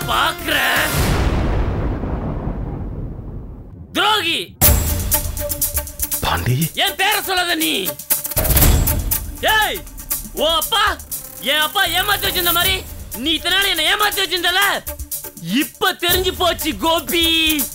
பாக்குற துரோகி பாண்டி என் பேரை சொல்லாத நீ ஏய் ஓ அப்பா என் அப்பா ஏமாத்தி வச்சிருந்த மாதிரி நீ இத்தனை நாள் என்ன ஏமாத்தி வச்சிருந்தல இப்ப தெரிஞ்சு போச்சு கோபி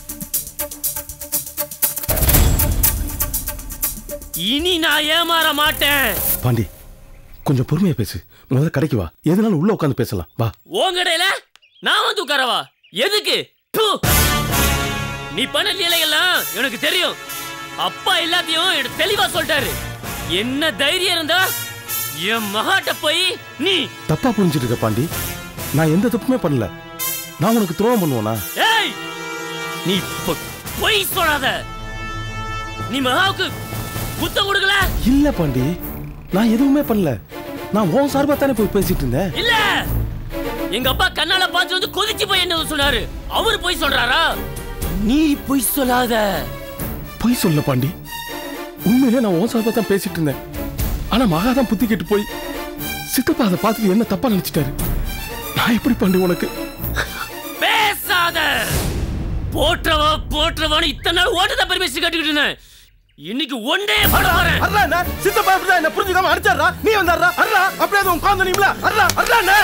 இனி நான் ஏமாற மாட்டேன் பாண்டி கொஞ்சம் பொறுமையா பேசு முதல்ல கடைக்கு வா எதுனாலும் உள்ள உட்காந்து பேசலாம் வா உன் கடையில நான் வந்து உட்காரவா எதுக்கு ப்பு! நீ பண்ண லீலைகள்லாம் எனக்கு தெரியும் அப்பா எல்லாத்தையும் எனக்கு தெளிவா சொல்லிட்டாரு என்ன தைரியம் இருந்தா என் மகாட்ட போய் நீ தப்பா புரிஞ்சுட்டு இருக்க பாண்டி நான் எந்த தப்புமே பண்ணல நான் உனக்கு துரோகம் பண்ணுவேனா ஏய் நீ பொ- பொய் சொல்லாத நீ மகாவுக்கு புத்தம் கொடுக்கல இல்ல பாண்டி நான் எதுவுமே பண்ணல நான் உன் சார்பா தானே போய் பேசிட்டு இருந்தேன் இல்ல எங்க அப்பா கண்ணால பார்த்து வந்து கொதிச்சு போய் என்ன சொன்னாரு அவரு போய் சொல்றாரா நீ பொய் சொல்லாத பொய் சொல்ல பாண்டி உண்மையிலே நான் உன் சார்பா தான் பேசிட்டு இருந்தேன் ஆனா மகா தான் புத்தி கெட்டு போய் சித்தப்பா அதை பார்த்துட்டு என்ன தப்பா நினைச்சிட்டாரு நான் எப்படி பாண்டி உனக்கு பேசாத போற்றவா போற்றவான்னு இத்தனை நாள் ஓட்டத பெருமைச்சு கட்டுக்கிட்டு இருந்தேன் இன்னைக்கு ஒன்றே பட போறேன் அண்ணா என்ன சித்தப்பா இப்படிதான் என்ன புரிஞ்சுக்காம அடிச்சாரா நீ வந்தாரா அண்ணா அப்படியே அது உட்காந்து நீங்களா அண்ணா அண்ணா என்ன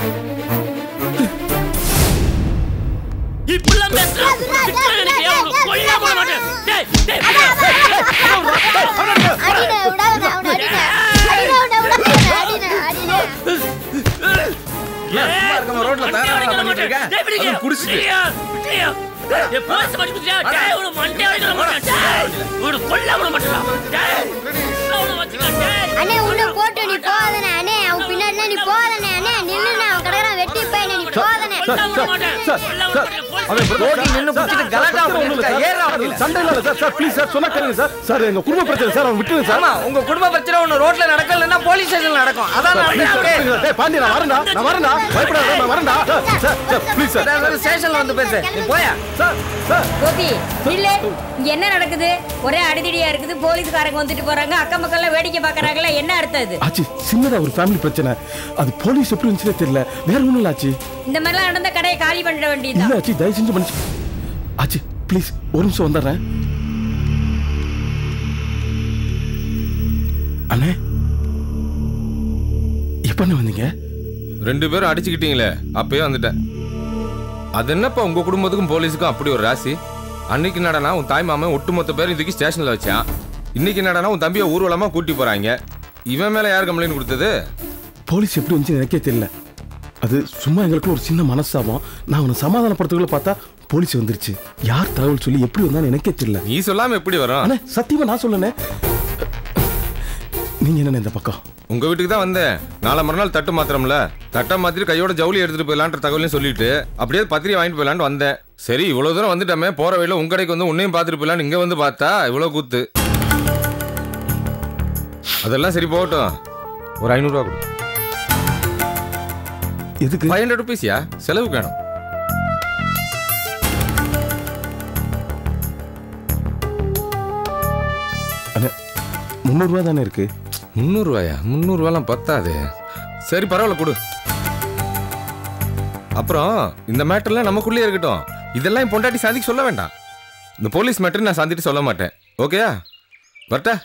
இப்படிலாம் பேசுறா விட்டுற எனக்கு எவனும் கொல்ல போட மாட்டேன் டேய் டேய் அடிடா விடாத அவனை அடிடா அடிடா அவனை விடாத அடிடா அடிடா சும்மா இருக்காம ரோட்ல தகராறு பண்ணிட்டு இருக்க? அதுவும் குடிச்சிட்டு. அண்ணே உள்ள போட்டு நீ போதனே அண்ணே அவன் பின்னாடி நீ போதனே அண்ணே நில்லுண்ணே அவன் கடற்கரை வெட்டி போய் நீ போதனே ரோட்ல நின்னு புடிச்சிட்டு கலாட்டா பண்ணிட்டு இருக்க. ஏறுடா வண்டியில. சண்டை இல்ல சார் சார் ப்ளீஸ் சார் சொன்னா கேளுங்க சார் சார் எங்க குடும்ப பிரச்சனை சார் அவன் விட்டுருங்க சார் ஆமா உங்க குடும்ப பிரச்சனை ஒண்ணு ரோட்ல நடக்கலன்னா போலீஸ் ஸ்டேஷன்ல நடக்கும் அதான் நடந்துருக்கு. டேய் பாண்டி நான் வரேன்டா நான் வரேன்டா பயப்படாத நான் வரேன்டா sir sir sir please sir அதாவது ஸ்டேஷன்ல வந்து பேசு நீ போயா சார் சார் கோபி நில்லு இங்க என்ன நடக்குது ஒரே அடிதடியா இருக்குது போலீஸ்காரங்க வந்துட்டு போறாங்க அக்கம் பக்கம்லாம் வேடிக்கை பாக்குறாங்களா என்ன அர்த்தம் இது ஆச்சி சின்னதா ஒரு ஃபேமிலி பிரச்சனை அது போலீஸ் எப்படி இருந்துச்சுனே தெரியல வேற ஒண்ணும் இல்ல ஆச்சி இந்த மாதிரிலாம் நடந்த கடையை காலி பண்ணிட வேண்டியதுதான் இல்ல ஆச்சி தயவு செஞ்சு மன்னிச்சு ஆச்சி ப்ளீஸ் ஒரு நிமிஷம் வந்துடுறேன் அண்ணே எப்ப அண்ணே வந்தீங்க ரெண்டு பேரும் அடிச்சுக்கிட்டீங்களே அப்பயே வந்துட்டேன் அது என்னப்பா உங்க குடும்பத்துக்கும் போலீஸுக்கும் அப்படி ஒரு ராசி அன்னைக்கு நடனா உன் தாய் மாமன் ஒட்டுமொத்த பேரும் தூக்கி ஸ்டேஷன்ல வச்சான் இன்னைக்கு நடனா உன் தம்பியை ஊர்வலமா கூட்டி போறாங்க இவன் மேல யார் கம்ப்ளைண்ட் கொடுத்தது போலீஸ் எப்படி வந்துச்சு எனக்கே தெரியல அது சும்மா எங்களுக்குள்ள ஒரு சின்ன மனஸ்தாபம் நான் அவனை சமாதானப்படுத்துக்குள்ள பார்த்தா போலீஸ் வந்துருச்சு யார் தகவல் சொல்லி எப்படி வந்தான்னு எனக்கே தெரியல நீ சொல்லாம எப்படி வரும் அண்ணே சத்தியமா நான் சொல்லனே நீங்க என்ன இந்த பக்கம் உங்க வீட்டுக்கு தான் வந்தேன் நாளை மறுநாள் தட்டு மாத்திரம்ல தட்டை மாத்திட்டு கையோட ஜவுளி எடுத்துட்டு போயிடலான்ற தகவலையும் சொல்லிட்டு அப்படியே பத்திரிகை வாங்கிட்டு போயிடலான்னு வந்தேன் சரி இவ்வளவு தூரம் வந்துட்டோமே போற வழியில உங்க கடைக்கு வந்து உன்னையும் பார்த்துட்டு போயிடலான்னு இங்க வந்து பார்த்தா இவ்வளவு கூத்து அதெல்லாம் சரி போகட்டும் ஒரு ஐநூறுரூவா கொடு எதுக்கு ஃபைவ் ஹண்ட்ரட் ருபீஸ்யா செலவுக்கு வேணும் அண்ணே முந்நூறுரூவா தானே இருக்கு முந்நூறுரூவாயா முந்நூறுரூவாலாம் பத்தாது சரி பரவாயில்ல கொடு அப்புறம் இந்த மேட்டர்லாம் நமக்குள்ளேயே இருக்கட்டும் இதெல்லாம் என் பொண்டாட்டி சாந்திக்கு சொல்ல வேண்டாம் இந்த போலீஸ் மேட்டர் நான் சாந்திட்டு சொல்ல மாட்டேன் ஓகேயா வரட்டா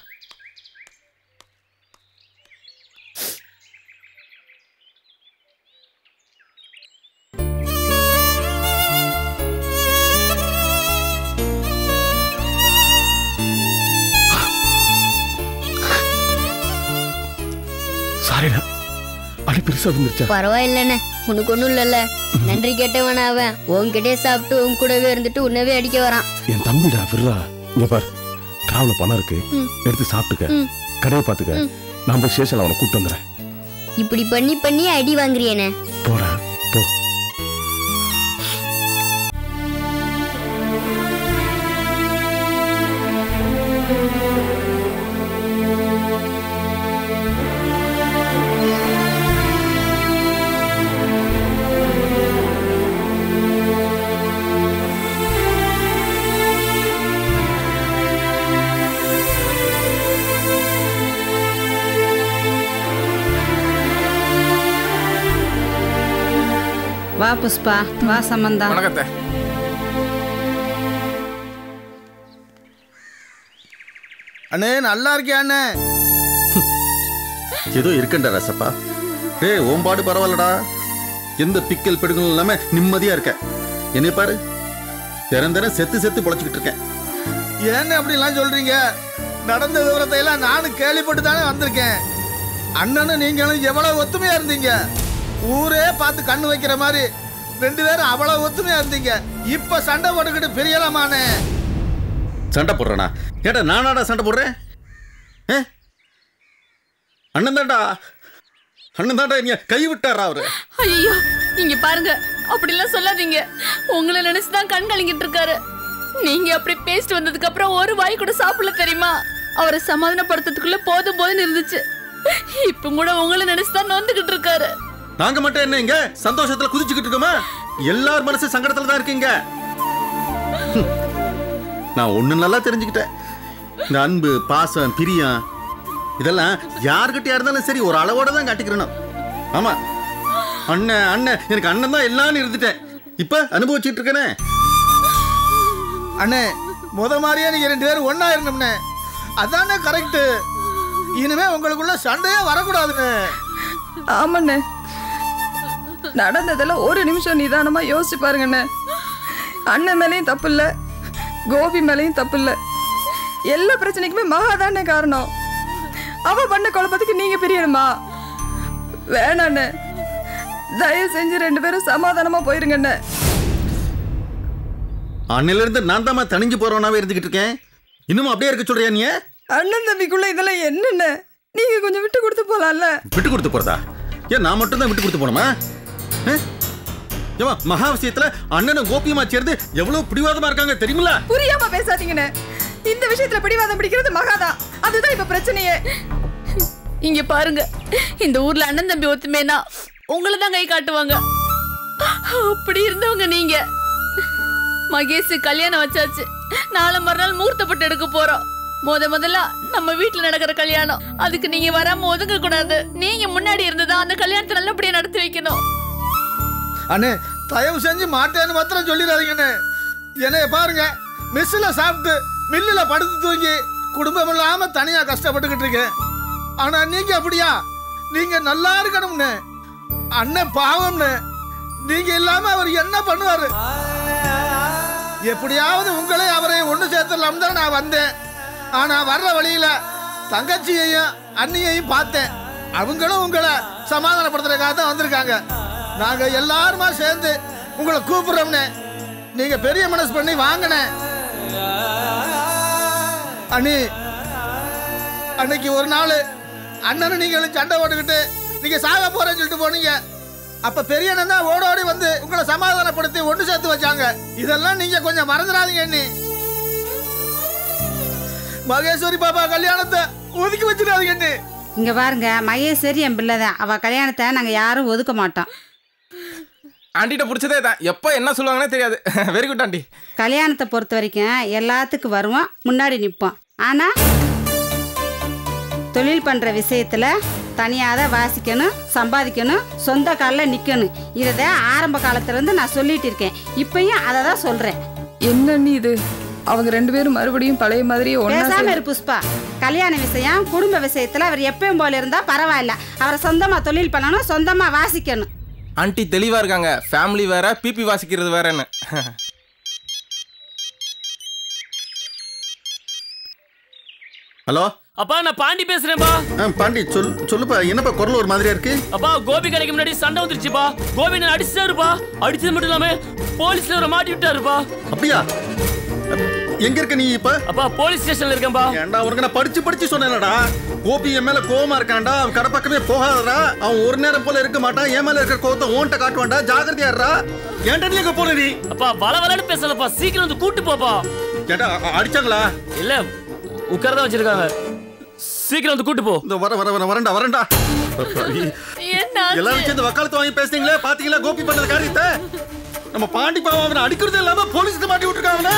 சாரிடா அடி பெருசா வந்துருச்சா பரவாயில்லண்ணே உனக்கு ஒண்ணும் இல்லைல்ல நன்றி கேட்டவன அவன் உன்கிட்டே சாப்பிட்டு உன் கூடவே இருந்துட்டு உன்னவே அடிக்க வரான் என் தம்பிடா விர்ரா இங்க பார் டிராவல பணம் இருக்கு ம். எடுத்து சாப்பிட்டுக்க ம். கடையை பாத்துக்க ம். நான் போய் ஸ்டேஷன்ல அவனை கூட்டு வந்துடுறேன் இப்படி பண்ணி பண்ணி அடி வாங்குறியனே போறேன் போ வா புஷ்பா வா சம்பந்தா வணக்கத்தை அண்ணே நல்லா இருக்கியா அண்ணே ஏதோ இருக்கண்டா ரசப்பா டேய் ஓம்பாடு பரவாயில்லடா எந்த பிக்கல் பெடுங்களும் இல்லாம நிம்மதியா இருக்க என்னை பாரு தினம் தினம் செத்து செத்து பொழைச்சிக்கிட்டு இருக்கேன் ஏன்னு அப்படிலாம் சொல்றீங்க நடந்த விவரத்தை எல்லாம் நானும் கேள்விப்பட்டு தானே வந்திருக்கேன் அண்ணனும் நீங்களும் எவ்வளவு ஒத்துமையா இருந்தீங்க ஊரே பார்த்து கண்ணு வைக்கிற மாதிரி ரெண்டு பேரும் அவ்வளவு ஒத்துமையா இருந்தீங்க இப்ப சண்டை போட்டுக்கிட்டு பிரியலாமானே சண்டை போடுறேனா ஏடா நானாடா சண்டை போடுறேன் ஏ? அண்ணன் தான்டா அண்ணன் தான்டா நீ கை விட்டாரா அவரு ஐயோ இங்க பாருங்க அப்படிலாம் சொல்லாதீங்க உங்களை நினைச்சு தான் கண் கலங்கிட்டு இருக்காரு நீங்க அப்படி பேசிட்டு வந்ததுக்கு அப்புறம் ஒரு வாய் கூட சாப்பிடல தெரியுமா அவரை சமாதானப்படுத்துறதுக்குள்ள போதும் போதும்னு இருந்துச்சு இப்ப கூட உங்களை நினைச்சு தான் நொந்துகிட்டு இருக்காரு நாங்க மட்டும் என்ன இங்க சந்தோஷத்துல குதிச்சுக்கிட்டு இருக்கோமா எல்லார் மனசு சங்கடத்துல தான் இருக்கீங்க ஹம். நான் ஒண்ணு நல்லா தெரிஞ்சுக்கிட்டேன் இந்த அன்பு பாசம் பிரியம் இதெல்லாம் யாருக்கிட்டயா இருந்தாலும் சரி ஒரு அளவோட தான் காட்டிக்கிறணும் ஆமா அண்ணன் அண்ணன் எனக்கு அண்ணன் தான் எல்லாம்னு இருந்துட்டேன் இப்ப அனுபவிச்சுட்டு இருக்கேனே அண்ணே முத மாதிரியே நீங்க ரெண்டு பேரும் ஒண்ணா இருந்தோம்னே அதானே கரெக்ட் இனிமே உங்களுக்குள்ள சண்டையே வரக்கூடாதுண்ணே ஆமாண்ணே நடந்ததெல்லாம் ஒரு நிமிஷம் நிதானமா யோசிச்சு பாருங்கண்ணே அண்ணன் மேலேயும் தப்பு இல்ல கோபி மேலேயும் தப்பு இல்ல எல்லா பிரச்சனைக்குமே மகா தானே காரணம் அவ பண்ண குழப்பத்துக்கு நீங்க பிரியணுமா வேணாண்ணே தயவு செஞ்சு ரெண்டு பேரும் சமாதானமா போயிருங்கண்ணே அண்ணில இருந்து நான் தான் தணிஞ்சு போறவனாவே இருந்துகிட்டு இருக்கேன் இன்னும் அப்படியே இருக்க சொல்றியா நீ அண்ணன் தம்பிக்குள்ள இதெல்லாம் என்னென்ன நீங்க கொஞ்சம் விட்டு கொடுத்து போலாம்ல விட்டு கொடுத்து போறதா ஏன் நான் மட்டும் தான் விட்டு கொடுத்து போனோமா அஹ்? ஏம்மா, மகா விஷயத்துல அண்ணனும் கோபியமா சேர்ந்து எவ்வளவு பிடிவாதமா இருக்காங்க தெரியுமில புரியாம பேசாதீங்கண்ணே இந்த விஷயத்துல பிடிவாதம் பிடிக்கிறது மகாதான் அதுதான் இப்ப பிரச்சனையே இங்க பாருங்க இந்த ஊர்ல அண்ணன் தம்பி ஒத்துமேனா உங்களை தான் கை காட்டுவாங்க அப்படி இருந்தவங்க நீங்க மகேஷ் கல்யாணம் வச்சாச்சு நாளை மறுநாள் முகூர்த்தப்பட்டு எடுக்க போறோம் முத முதல்ல நம்ம வீட்டுல நடக்கிற கல்யாணம் அதுக்கு நீங்க வராம ஒதுங்க கூடாது நீங்க முன்னாடி இருந்ததா அந்த கல்யாணத்தை நல்லபடியா நடத்தி வைக்கணும் அண்ணே தயவு செஞ்சு மாட்டேன்னு மாத்திரம் சொல்லிடாதீங்கண்ணே என்னைய பாருங்க மிஸ்ஸில் சாப்பிட்டு மில்லில் படுத்து தூங்கி குடும்பம் இல்லாம தனியா கஷ்டப்பட்டுக்கிட்டு இருக்கேன் ஆனா நீங்க அப்படியா நீங்க நல்லா இருக்கணும்னு அண்ணன் பாவம்னு நீங்க இல்லாம அவர் என்ன பண்ணுவாரு எப்படியாவது உங்களை அவரை ஒண்ணு சேர்த்துடலாம் தான் நான் வந்தேன் ஆனா வர்ற வழியில தங்கச்சியையும் அண்ணியையும் பார்த்தேன் அவங்களும் உங்களை சமாதானப்படுத்துறதுக்காக தான் வந்திருக்காங்க நாங்க எல்லாருமா சேர்ந்து உங்களை கூப்பிடுறோம்னே நீங்க பெரிய மனசு பண்ணி வாங்கினே அண்ணி அன்னைக்கு ஒரு நாள் அண்ணனும் நீங்களும் சண்டை போட்டுக்கிட்டு நீங்க சாக போறேன்னு சொல்லிட்டு போனீங்க அப்ப பெரிய அண்ணன் தான் ஓட ஓடி வந்து உங்களை சமாதானப்படுத்தி ஒண்ணு சேர்த்து வச்சாங்க இதெல்லாம் நீங்க கொஞ்சம் மறந்துடாதீங்க அண்ணி மகேஸ்வரி பாப்பா கல்யாணத்தை ஒதுக்கி வச்சிடாதீங்க அண்ணி இங்க பாருங்க மகேஸ்வரி என் பிள்ளை தான் அவ கல்யாணத்தை நாங்க யாரும் ஒதுக்க மாட்டோம் ஆண்டிட்ட பிடிச்சதே தான் எப்போ என்ன சொல்லுவாங்கன்னே தெரியாது வெரி குட் ஆண்டி கல்யாணத்தை பொறுத்த வரைக்கும் எல்லாத்துக்கும் வருவோம் முன்னாடி நிற்போம் ஆனா தொழில் பண்ற விஷயத்துல தனியாக தான் வாசிக்கணும் சம்பாதிக்கணும் சொந்த காலில் நிற்கணும் இதை தான் ஆரம்ப காலத்துல இருந்து நான் சொல்லிட்டு இருக்கேன் இப்பயும் அதை தான் சொல்றேன் என்ன நீ இது அவங்க ரெண்டு பேரும் மறுபடியும் பழைய மாதிரி ஒண்ணா பேசாம சேர்ந்து- இரு புஷ்பா கல்யாண விஷயம் குடும்ப விஷயத்துல அவர் எப்பயும் போல இருந்தா பரவாயில்ல அவரை சொந்தமா தொழில் பண்ணணும் சொந்தமா வாசிக்கணும் ஆண்டி தெளிவா இருக்காங்க ஃபேமிலி வேற பிபி வாசிக்கிறது வேறன்னு ஹலோ அப்பா நான் பாண்டி பேசுறேன்ப்பா ஆ, பாண்டி சொல் சொல்லுப்பா என்னப்பா குரல் ஒரு மாதிரியா இருக்கு அப்பா கோபி கடைக்கு முன்னாடி சண்டை வந்துருச்சுப்பா கோபி நான் அடிச்சாருப்பா அடிச்சது மட்டும் இல்லாம போலீஸ்ல அவரை மாட்டி விட்டாருப்பா அப்படியா எங்க இருக்க நீ இப்ப அப்பா போலீஸ் ஸ்டேஷன்ல இருக்கேன்பா ஏன்டா உனக்கு நான் படிச்சு படிச்சு சொன்னேன்டா கோபி என் மேல கோவமா இருக்கான்டா அவன் கடை பக்கமே போகாதடா அவன் ஒரு நேரம் போல இருக்க மாட்டான் என் மேல இருக்கிற கோவத்தை ஓன்ட்ட காட்டுவான்டா ஜாகிரதையா இருடா ஏன்டா நீ எங்க போன நீ அப்பா வள வளன்னு பேசலப்பா சீக்கிரம் வந்து கூட்டு போப்பா ஏன்டா அ- அடிச்சாங்களா இல்ல உட்காரதான் வச்சிருக்காங்க சீக்கிரம் வந்து கூட்டு போ இந்த வர வர வர வரண்டா வரண்டா என்ன எல்லாரும் சேர்ந்து வக்காலத்து வாங்கி பேசுறீங்களே பாத்தீங்களா கோபி பண்ணத காரியத்தை நம்ம பாண்டி பாவம் அவனை அடிக்கிறது இல்லாம போலீஸ்க்கு மாட்டி விட்டுருக்காங்க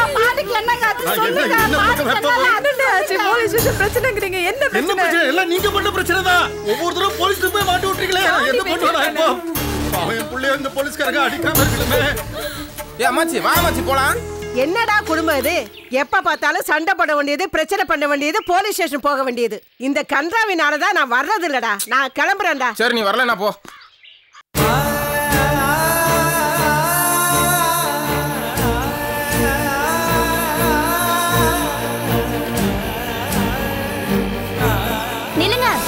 என்னண்ணே ஆச்சு? போலீஸ் ஸ்டேஷன் பிரச்சனைங்கிறீங்க என்ன என்ன பிரச்சனை பிரச்சனை எல்லாம் நீங்க பண்ண பிரச்சனை தான் ஒவ்வொரு தடவை போலீஸ்க்கு போய் மாட்டி விட்டுறீங்களே என்ன பண்ணுவேன் இப்போ பாவம் என் புள்ளைய இந்த போலீஸ்காரங்க அடிக்காம இருக்கணுமே ஏ அம்மாச்சி வா அம்மாச்சி போலாம் என்னடா குடும்பம் இது எப்ப பார்த்தாலும் சண்டை பண்ண வேண்டியது பிரச்சனை பண்ண வேண்டியது போலீஸ் ஸ்டேஷன் போக வேண்டியது இந்த கன்றாவினால தான் நான் வர்றது இல்லடா நான் கிளம்புறேன்டா சரி நீ வரலனா போ நில்லுங்க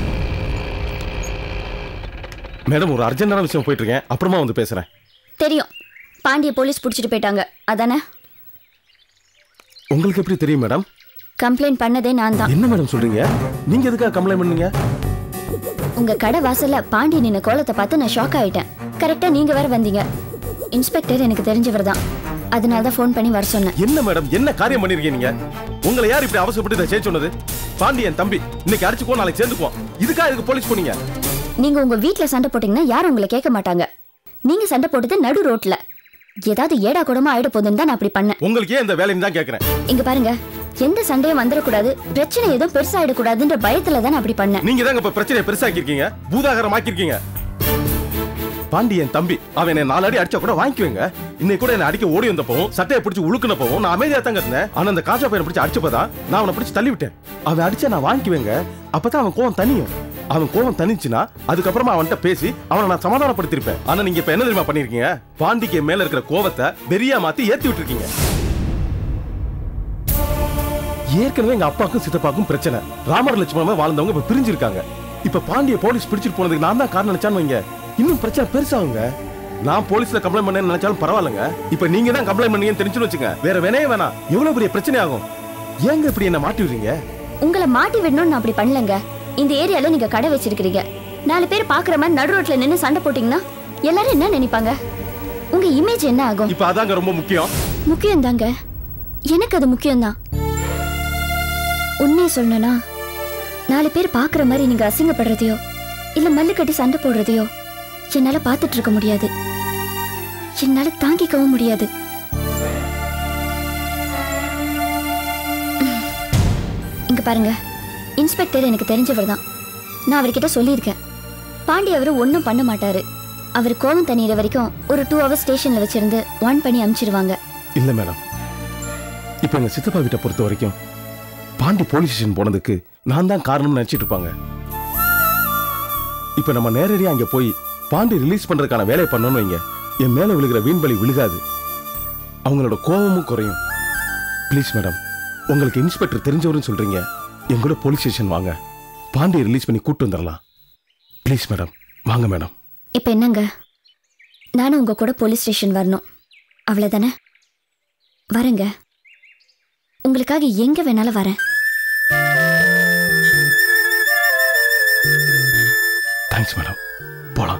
மேடம் ஒரு அர்ஜென்டான விஷயம் போயிட்டு இருக்கேன் அப்புறமா வந்து பேசுறேன் தெரியும் பாண்டிய போலீஸ் பிடிச்சிட்டு போயிட்டாங்க அதானே உங்களுக்கு எப்படி தெரியும் மேடம் கம்ப்ளைண்ட் பண்ணதே நான் தான் என்ன மேடம் சொல்றீங்க நீங்க எதுக்காக கம்ப்ளைண்ட் பண்ணீங்க உங்க கடை வாசல்ல பாண்டி நின்ன கோலத்தை பார்த்து நான் ஷாக் ஆயிட்டேன் கரெக்டா நீங்க வேற வந்தீங்க இன்ஸ்பெக்டர் எனக்கு தெரிஞ்சவர் தான் அதனால தான் ஃபோன் பண்ணி வர சொன்னேன் என்ன மேடம் என்ன காரியம் பண்ணிருக்கீங்க நீங்க உங்களை யார் இப்படி அவசரப்பட்டு இதை செய்ய சொன்னது பாண்டியன் தம்பி இன்னைக்கு அடிச்சுக்கோ நாளைக்கு சேர்ந்துக்குவோம் இதுக்காக இதுக்கு போலீஸ் போனீங்க நீங்க உங்க வீட்ல சண்டை போட்டீங்கன்னா யாரும் உங்களை கேட்க மாட்டாங்க நீங்க சண்டை போட்டது நடு ரோட்ல ஏதாவது ஏடா கூடமா ஆயிட போகுதுன்னு தான் நான் அப்படி பண்ணேன் உங்களுக்கு ஏன் இந்த வேலைன்னு தான் கேட்கறேன் இங்க பாருங்க எந்த சண்டையும் வந்துடக்கூடாது பிரச்சனை எதுவும் பெருசாயிடக்கூடாதுன்ற பயத்துல தான் நான் அப்படி பண்ணேன் நீங்க தாங்க இப்ப பிரச்சனையை பெருசாக்கிருக்கீங்க பூதாகரம் ஆக்கிருக்கீங்க பாண்டியன் தம்பி அவன் என்ன நாலு அடி அடிச்சா கூட வாங்கிக்குவேங்க இன்னைக்கு கூட என்ன அடிக்க ஓடி வந்தப்பவும் சட்டையை பிடிச்சி உழுக்குனப்பவும் நான் அமைதியா தாங்க இருந்தேன் ஆனா அந்த காஜா பையனை பிடிச்சி அடிச்சப்பதான் நான் அவனை பிடிச்சி தள்ளி விட்டேன் அவன் அடிச்சா நான் வாங்கிக்குவேங்க அப்பதான் அவன் கோவம் தனியும் அவன் கோவம் தனிச்சுன்னா அதுக்கப்புறமா அவன்கிட்ட பேசி அவனை நான் சமாதானப்படுத்திருப்பேன் ஆனா நீங்க இப்ப என்ன தெரியுமா பண்ணிருக்கீங்க பாண்டிக்கு மேல இருக்கிற கோவத்தை பெரியா மாத்தி ஏத்தி விட்டுருக்கீங்க ஏற்கனவே எங்க அப்பாக்கும் சித்தப்பாக்கும் பிரச்சனை ராமர் லட்சுமணமா வாழ்ந்தவங்க இப்ப பிரிஞ்சிருக்காங்க இப்ப பாண்டிய போலீஸ் பிடிச்சிட்டு போனதுக்கு நான் தான் காரணம் நினைச்சான்னு வைங்க இன்னும் பிரச்சனை பெருசாகுங்க நான் போலீஸ்ல கம்ப்ளைண்ட் பண்ணேன்னு நினைச்சாலும் பரவாயில்லைங்க இப்ப நீங்க தான் கம்ப்ளைண்ட் பண்ணீங்கன்னு தெரிஞ்சுன்னு வச்சுங்க வேற வினையே வேணாம் எவ்வளவு பெரிய பிரச்சனை ஆகும் ஏங்க இப்படி என்ன மாட்டி விடுறீங்க உங்களை மாட்டி விடணும்னு நான் அப்படி பண்ணலங்க இந்த ஏரியால நீங்க கடை வச்சிருக்கீங்க நாலு பேர் பாக்குற மாதிரி நடு ரோட்ல நின்னு சண்டை போட்டீங்கன்னா எல்லாரும் என்ன நினைப்பாங்க உங்க இமேஜ் என்ன ஆகும் இப்ப அதாங்க ரொம்ப முக்கியம் முக்கியம் தாங்க எனக்கு அது முக்கியம்தான் உண்மையை சொல்லணும்னா நாலு பேர் பாக்குற மாதிரி நீங்க அசிங்கப்படுறதையோ இல்ல மல்லு கட்டி சண்டை போடுறதையோ என்னால பார்த்துட்டு இருக்க முடியாது என்னால தாங்கிக்கவும் முடியாது உம். இங்க பாருங்க இன்ஸ்பெக்டர் எனக்கு தெரிஞ்சவர் தான் நான் அவர்கிட்ட சொல்லியிருக்கேன் பாண்டி அவர் ஒன்றும் பண்ண மாட்டாரு அவர் கோவம் தண்ணியிற வரைக்கும் ஒரு டூ ஹவர்ஸ் ஸ்டேஷன்ல வச்சிருந்து ஒன் பண்ணி அனுப்பிச்சிருவாங்க இல்ல மேடம் இப்ப எங்க சித்தப்பா வீட்டை பொறுத்த வரைக்கும் பாண்டி போலீஸ் ஸ்டேஷன் போனதுக்கு நான் தான் காரணம்னு நினைச்சிட்டு இருப்பாங்க இப்ப நம்ம நேரடியா அங்க போய் பாண்டி ரிலீஸ் பண்றதுக்கான வேலையை பண்ணோம்னு வைங்க என் மேல விழுகிற வீண்பலி விழுகாது அவங்களோட கோபமும் குறையும் ப்ளீஸ் மேடம் உங்களுக்கு இன்ஸ்பெக்டர் தெரிஞ்சவருன்னு சொல்றீங்க எங்களோட போலீஸ் ஸ்டேஷன் வாங்க பாண்டியை ரிலீஸ் பண்ணி கூட்டு வந்துடலாம் ப்ளீஸ் மேடம் வாங்க மேடம் இப்போ என்னங்க நானும் உங்க கூட போலீஸ் ஸ்டேஷன் வரணும் அவ்வளவுதானே வரேங்க உங்களுக்காக எங்க வேணாலும் வரேன் தேங்க்ஸ் மேடம் போலாம்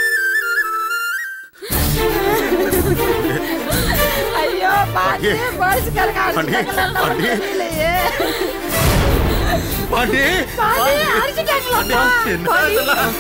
ஐயோ பாட்டி போலீஸ்காரங்க பாண்டி, அடிச்சிட்டாங்களா? பாண்டி. தெரியலையே. பாண்டி பாட்டி அடிச்சிட்டாங்களா என்ன இதெல்லாம்?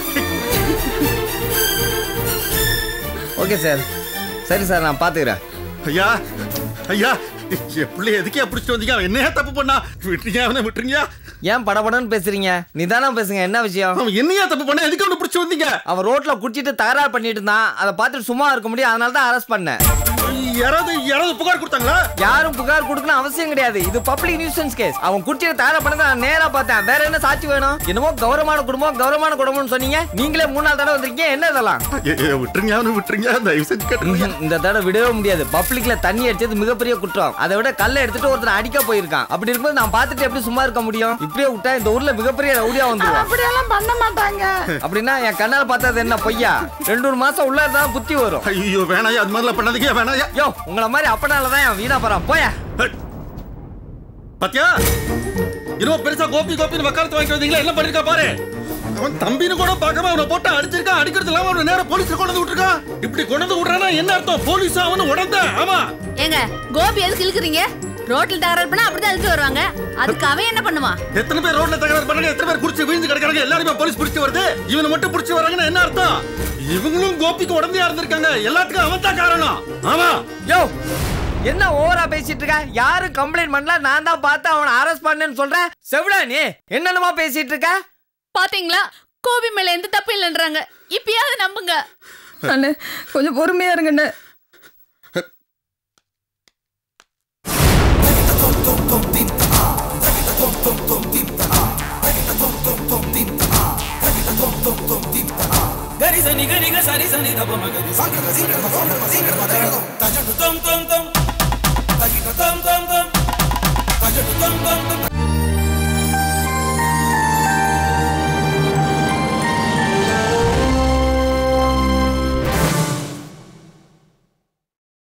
ஓகே சார் சரி சார் நான் பார்த்துக்கிறேன் ஐயா ஐயா என் பிள்ளை எதுக்கே பிடிச்சிட்டு வந்தீங்க அவன் என்னையா தப்பு பண்ணா விட்டுறீங்க அவனை விட்டுறீங்க ஏன் படபடன்னு பேசுறீங்க நிதானம் பேசுங்க என்ன விஷயம் அவன் என்னையா தப்பு பண்ண எதுக்கு அவனை பிடிச்சி வந்தீங்க அவன் ரோட்ல குடிச்சிட்டு தகராறு பண்ணிட்டு இருந்தான் அதை பார்த்துட்டு சும்மா இருக்க முடியும் அதனால தான் அரெஸ்ட் பண்ணேன் யாராவது யாராவது புகார் கொடுத்தாங்களா யாரும் புகார் கொடுக்கணும் அவசியம் கிடையாது இது பப்ளிக் நியூசன்ஸ் கேஸ் அவன் குடிச்சிட்டு தகராறு பண்ணதை நான் நேரா பார்த்தேன் வேற என்ன சாட்சி வேணும் என்னமோ கௌரவமான குடும்பம் கௌரவமான குடும்பம்னு சொன்னீங்க நீங்களே மூணு நாள் தடவை வந்திருக்கீங்க என்ன இதெல்லாம் ஏ, ஏ, விட்டுருங்க அவனை விட்டுருங்க தயவு செஞ்சு கேட்டுருங்க ம்ஹும். இந்த தடவை விடவே முடியாது பப்ளிக்ல தண்ணி அடிச்சது மிகப்பெரிய குற்றம் அதை விட கல்லை எடுத்துட்டு ஒருத்தன் அடிக்க போயிருக்கான் அப்படி இருக்கும்போது நான் பார்த்துட்டு எப்படி சும்மா இருக்க முடியும் இப்படியே விட்டா இந்த ஊர்ல மிகப்பெரிய ரவுடியா வந்துருவான் அப்படியெல்லாம் பண்ண மாட்டாங்க அப்படின்னா என் கண்ணால் பார்த்தது என்ன பொய்யா ரெண்டு மூணு மாசம் உள்ள இருந்தா புத்தி வரும் ஐயோ வேணாயா அது மாதிரிலாம் பண்ணாதீங்க வேணாயா யோ உங்கள மாதிரி அப்பனால தான் என் வீணா போறான் போயா பாத்தியா இன்னும் பெருசா கோபி கோபின்னு வக்காலத்து வாங்கி வந்தீங்களா என்ன பண்ணிருக்கா பாரு அவன் தம்பின்னு கூட பார்க்காம அவனை போட்டு அடிச்சிருக்கான் அடிக்கிறது இல்லாம அவனை நேரா போலீஸ்ல கொண்டு வந்து விட்டுருக்கான் இப்படி கொண்டு வந்து விடுறானா என்ன அர்த்தம் போலீஸ் அவனு உடந்த ஆமா ஏங்க கோபி எதுக்கு இழுக்குறீங்க ரோட்ல தகராறு பண்ணா அப்படிதான் இழுத்து வருவாங்க அதுக்கு அவன் என்ன பண்ணுவான் எத்தனை பேர் ரோட்ல தகராறு பண்ணாங்க எத்தனை பேர் குடிச்சு விழுந்து கிடக்குறாங்க எல்லாருமே போலீஸ் பிடிச்சு வருது இவனை மட்டும் பிடிச்சு வராங்கன்னா என்ன அர்த்தம் இவங்களும் கோபிக்கு உடந்தையா இருந்திருக்காங்க எல்லாத்துக்கும் அவன் தான் காரணம் ஆமா யோ என்ன ஓவரா பேசிட்டு இருக்க யாரும் கம்ப்ளைண்ட் பண்ணல நான் தான் பார்த்து அவனை அரெஸ்ட் பண்ணேன்னு சொல்றேன் செவிடா நீ என்னென்னமா பேசிட்டு இருக்க பாத்தீங்களா கோபி மேல எந்த தப்பு இல்லைன்றாங்க இப்பயாவது நம்புங்க அண்ணே கொஞ்சம் பொறுமையா இருங்கண்ணே గరి సని గరి గ సరి సని దప మగరి సంగ సింగ మ సోమ సింగ మ దగ తజడు తం తం తం తగిట తం తం తం తజడు తం తం తం